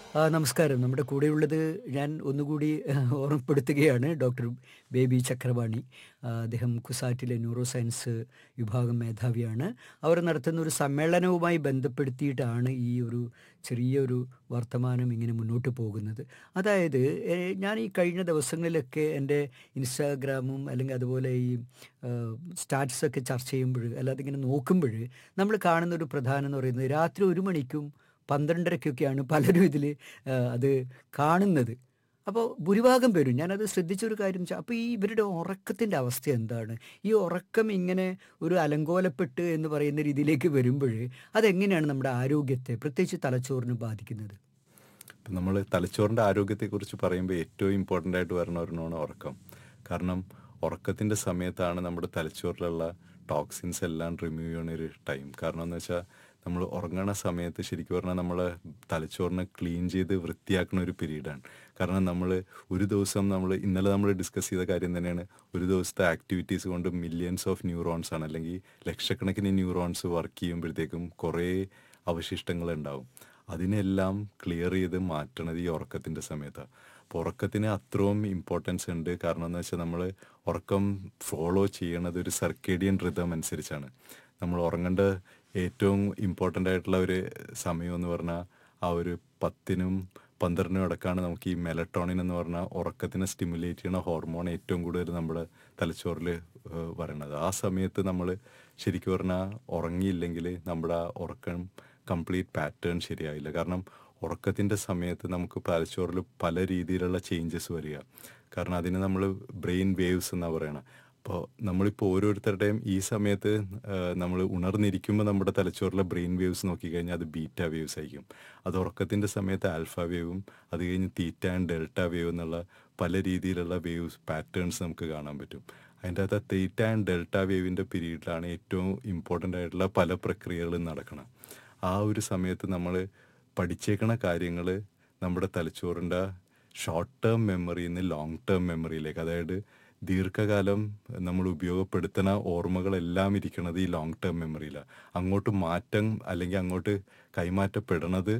ആ, നമസ്കാരം നമ്മുടെ കൂടെയുള്ളത് ഞാൻ ഒന്നുകൂടി ഓർമ്മപ്പെടുത്തുകയാണ് ഡോക്ടർ ബേബി ചക്രവാണി ആ, അദ്ദേഹം കുസാറ്റിലെ ന്യൂറോ സയൻസ് വിഭാഗം മേധാവിയാണ് അവർ നടത്തുന്ന ഒരു സമ്മേളനവുമായി ബന്ധപ്പെടുത്തിയിട്ടാണ് ഈ ഒരു ചെറിയൊരു വർത്തമാനം ഇങ്ങനെ മുന്നോട്ട് പോകുന്നത് അതായത് ഏ, ഞാൻ ഈ കഴിഞ്ഞ ദിവസങ്ങളിലൊക്കെ എൻ്റെ ഇൻസ്റ്റാഗ്രാമും അല്ലെങ്കിൽ അതുപോലെ ഈ സ്റ്റാറ്റസൊക്കെ ചർച്ച ചെയ്യുമ്പോൾ അല്ലാതെ ഇങ്ങനെ നോക്കുമ്പോൾ നമ്മൾ കാണുന്ന ഒരു പ്രധാനം എന്ന് പറയുന്നത് രാത്രി ഒരു മണിക്കും പന്ത്രണ്ടരയ്ക്കൊക്കെയാണ് പലരും ഇതിൽ അത് കാണുന്നത് അപ്പോൾ ഭൂരിഭാഗം പേരും ഞാനത് ശ്രദ്ധിച്ചൊരു കാര്യം വെച്ചാൽ അപ്പോൾ ഈ ഇവരുടെ ഉറക്കത്തിൻ്റെ അവസ്ഥ എന്താണ് ഈ ഉറക്കം ഇങ്ങനെ ഒരു അലങ്കോലപ്പെട്ട് എന്ന് പറയുന്ന രീതിയിലേക്ക് വരുമ്പോൾ അതെങ്ങനെയാണ് നമ്മുടെ ആരോഗ്യത്തെ പ്രത്യേകിച്ച് തലച്ചോറിന് ബാധിക്കുന്നത് ഇപ്പം നമ്മൾ തലച്ചോറിൻ്റെ ആരോഗ്യത്തെക്കുറിച്ച് പറയുമ്പോൾ ഏറ്റവും ഇമ്പോർട്ടൻ്റ് ആയിട്ട് വരുന്ന ഒരെണ്ണമാണ് ഉറക്കം കാരണം ഉറക്കത്തിൻ്റെ സമയത്താണ് നമ്മുടെ തലച്ചോറിലുള്ള ടോക്സിൻസ് എല്ലാം റിമൂവ് ചെയ്യണ ഒരു ടൈം കാരണം എന്ന് വെച്ചാൽ നമ്മൾ ഉറങ്ങണ സമയത്ത് ശരിക്കും പറഞ്ഞാൽ നമ്മൾ തലച്ചോറിനെ ക്ലീൻ ചെയ്ത് വൃത്തിയാക്കുന്ന ഒരു പീരീഡാണ് കാരണം നമ്മൾ ഒരു ദിവസം നമ്മൾ ഇന്നലെ നമ്മൾ ഡിസ്കസ് ചെയ്ത കാര്യം തന്നെയാണ് ഒരു ദിവസത്തെ ആക്ടിവിറ്റീസ് കൊണ്ട് മില്യൺസ് ഓഫ് ന്യൂറോൺസ് ആണ് അല്ലെങ്കിൽ ലക്ഷക്കണക്കിന് ന്യൂറോൺസ് വർക്ക് ചെയ്യുമ്പോഴത്തേക്കും കുറേ അവശിഷ്ടങ്ങൾ ഉണ്ടാവും അതിനെല്ലാം ക്ലിയർ ചെയ്ത് മാറ്റണത് ഈ ഉറക്കത്തിൻ്റെ സമയത്താണ് അപ്പോൾ ഉറക്കത്തിന് അത്രയും ഇമ്പോർട്ടൻസ് ഉണ്ട് കാരണം എന്ന് വെച്ചാൽ നമ്മൾ ഉറക്കം ഫോളോ ചെയ്യണത് ഒരു സർക്കേഡിയൻ റിതം അനുസരിച്ചാണ് നമ്മൾ ഉറങ്ങേണ്ട ഏറ്റവും ഇമ്പോർട്ടൻ്റ് ആയിട്ടുള്ള ഒരു സമയം എന്ന് പറഞ്ഞാൽ ആ ഒരു പത്തിനും പന്ത്രണ്ടിനും ഇടക്കാണ് നമുക്ക് ഈ മെലട്ടോണിൻ എന്ന് പറഞ്ഞാൽ ഉറക്കത്തിനെ സ്റ്റിമുലേറ്റ് ചെയ്യുന്ന ഹോർമോൺ ഏറ്റവും കൂടുതൽ നമ്മുടെ തലച്ചോറിൽ വരണത് ആ സമയത്ത് നമ്മൾ ശരിക്കും പറഞ്ഞാൽ ഉറങ്ങിയില്ലെങ്കിൽ നമ്മുടെ ആ ഉറക്കം കംപ്ലീറ്റ് പാറ്റേൺ ശരിയായില്ല കാരണം ഉറക്കത്തിൻ്റെ സമയത്ത് നമുക്ക് തലച്ചോറിൽ പല രീതിയിലുള്ള ചേഞ്ചസ് വരിക കാരണം അതിന് നമ്മൾ ബ്രെയിൻ വേവ്സ് എന്നാണ് പറയണത് അപ്പോൾ നമ്മളിപ്പോൾ ഓരോരുത്തരുടെയും ഈ സമയത്ത് നമ്മൾ ഉണർന്നിരിക്കുമ്പോൾ നമ്മുടെ തലച്ചോറിലെ ബ്രെയിൻ വേവ്സ് നോക്കിക്കഴിഞ്ഞാൽ അത് ബീറ്റ വേവ്സ് ആയിരിക്കും അത് ഉറക്കത്തിൻ്റെ സമയത്ത് ആൽഫ വേവും അത് കഴിഞ്ഞ് തീറ്റ ആൻഡ് ഡെൽറ്റ വേവ് എന്നുള്ള പല രീതിയിലുള്ള വേവ്സ് പാറ്റേൺസ് നമുക്ക് കാണാൻ പറ്റും അതിൻ്റെ അകത്ത് തീറ്റ ആൻഡ് ഡെൽറ്റ വേവിൻ്റെ പീരീഡിലാണ് ഏറ്റവും ഇമ്പോർട്ടൻ്റ് ആയിട്ടുള്ള പല പ്രക്രിയകളും നടക്കണം ആ ഒരു സമയത്ത് നമ്മൾ പഠിച്ചേക്കണ കാര്യങ്ങൾ നമ്മുടെ തലച്ചോറിൻ്റെ ഷോർട്ട് ടേം മെമ്മറിയിൽ നിന്ന് ലോങ് ടേം മെമ്മറിയിലേക്ക് അതായത് ദീർഘകാലം നമ്മൾ ഉപയോഗപ്പെടുത്തുന്ന ഓർമ്മകളെല്ലാം ഇരിക്കുന്നത് ഈ ലോങ് ടേം മെമ്മറിയിലാണ് അങ്ങോട്ട് മാറ്റം അല്ലെങ്കിൽ അങ്ങോട്ട് കൈമാറ്റപ്പെടണത്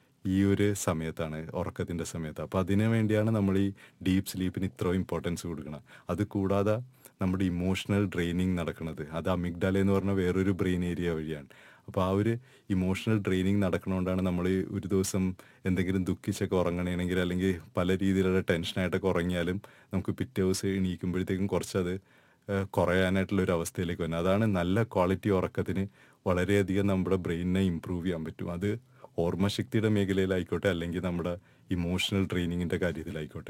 ഈ ഒരു സമയത്താണ് ഉറക്കത്തിൻ്റെ സമയത്ത് അപ്പോൾ അതിനു വേണ്ടിയാണ് നമ്മൾ ഈ ഡീപ്പ് സ്ലീപ്പിന് ഇത്ര ഇമ്പോർട്ടൻസ് കൊടുക്കണം അത് കൂടാതെ നമ്മുടെ ഇമോഷണൽ ഡ്രെയിനിങ് നടക്കുന്നത് അത് അമിഗ്ഡാല എന്ന് പറഞ്ഞ വേറൊരു ബ്രെയിൻ ഏരിയ വഴിയാണ് അപ്പോൾ ആ ഒരു ഇമോഷണൽ ഡ്രെയിനിങ് നടക്കണോണ്ടാണ് നമ്മൾ ഈ ഒരു ദിവസം എന്തെങ്കിലും ദുഃഖിച്ചൊക്കെ ഉറങ്ങണമെങ്കിൽ അല്ലെങ്കിൽ പല രീതിയിലുള്ള ടെൻഷനായിട്ടൊക്കെ ഉറങ്ങിയാലും നമുക്ക് പിറ്റേ ദിവസം എണീക്കുമ്പോഴത്തേക്കും കുറച്ചത് ഏഹ്, കുറയാനായിട്ടുള്ള ഒരു അവസ്ഥയിലേക്ക് വരുന്നത് അതാണ് നല്ല ക്വാളിറ്റി ഉറക്കത്തിന് വളരെയധികം നമ്മുടെ ബ്രെയിനിനെ ഇമ്പ്രൂവ് ചെയ്യാൻ പറ്റും അത് ഓർമ്മശക്തിയുടെ മേഖലയിലായിക്കോട്ടെ അല്ലെങ്കിൽ നമ്മുടെ ഇമോഷണൽ ട്രെയിനിങ്ങിൻ്റെ കാര്യത്തിലായിക്കോട്ടെ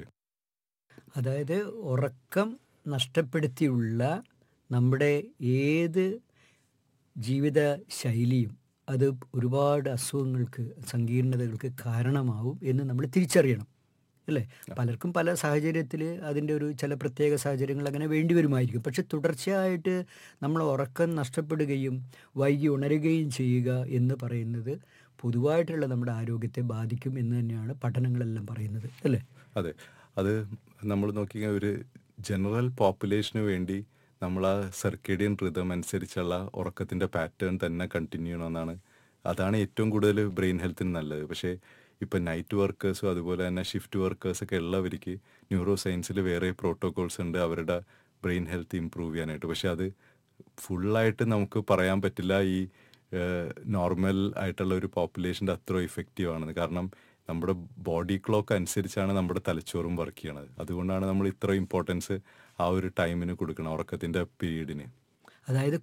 അതായത് ഉറക്കം നഷ്ടപ്പെടുത്തിയുള്ള നമ്മുടെ ഏത് ജീവിത ശൈലിയും അത് ഒരുപാട് അസുഖങ്ങൾക്ക് സങ്കീർണതകൾക്ക് കാരണമാവും എന്ന് നമ്മൾ തിരിച്ചറിയണം അല്ലേ പലർക്കും പല സാഹചര്യത്തിൽ അതിൻ്റെ ഒരു ചില പ്രത്യേക സാഹചര്യങ്ങൾ അങ്ങനെ വേണ്ടി വരുമായിരിക്കും പക്ഷെ തുടർച്ചയായിട്ട് നമ്മൾ ഉറക്കം നഷ്ടപ്പെടുകയും വൈകി ഉണരുകയും ചെയ്യുക എന്ന് പറയുന്നത് പൊതുവായിട്ടുള്ള നമ്മുടെ ആരോഗ്യത്തെ ബാധിക്കും എന്ന് തന്നെയാണ് പഠനങ്ങളെല്ലാം പറയുന്നത് അല്ലേ അതെ അത് നമ്മൾ നോക്കിയാൽ ഒരു ജനറൽ പോപ്പുലേഷന് വേണ്ടി നമ്മൾ ആ സർക്കേഡിയൻ റിതം അനുസരിച്ചുള്ള ഉറക്കത്തിൻ്റെ പാറ്റേൺ തന്നെ കണ്ടിന്യൂ ചെയ്യണമെന്നാണ് അതാണ് ഏറ്റവും കൂടുതൽ ബ്രെയിൻ ഹെൽത്തിന് നല്ലത് പക്ഷേ ഇപ്പം നൈറ്റ് വർക്കേഴ്സും അതുപോലെ തന്നെ ഷിഫ്റ്റ് വർക്കേഴ്സൊക്കെ ഉള്ളവർക്ക് ന്യൂറോ സയൻസിൽ വേറെ പ്രോട്ടോകോൾസ് ഉണ്ട് അവരുടെ ബ്രെയിൻ ഹെൽത്ത് ഇമ്പ്രൂവ് ചെയ്യാനായിട്ട് പക്ഷേ അത് ഫുള്ളായിട്ട് നമുക്ക് പറയാൻ പറ്റില്ല ഈ നോർമൽ ആയിട്ടുള്ള ഒരു പോപ്പുലേഷൻ്റെ അത്ര ഇഫക്റ്റീവ് ആണെന്ന് കാരണം നമ്മുടെ ബോഡി ക്ലോക്ക് അനുസരിച്ചാണ് നമ്മുടെ തലച്ചോറും വർക്ക് ചെയ്യണത് അതുകൊണ്ടാണ് നമ്മൾ ഇത്ര ഇമ്പോർട്ടൻസ് ആ ഒരു ടൈമിന് കൊടുക്കണം ഉറക്കത്തിൻ്റെ പീരീഡിന് അതായത്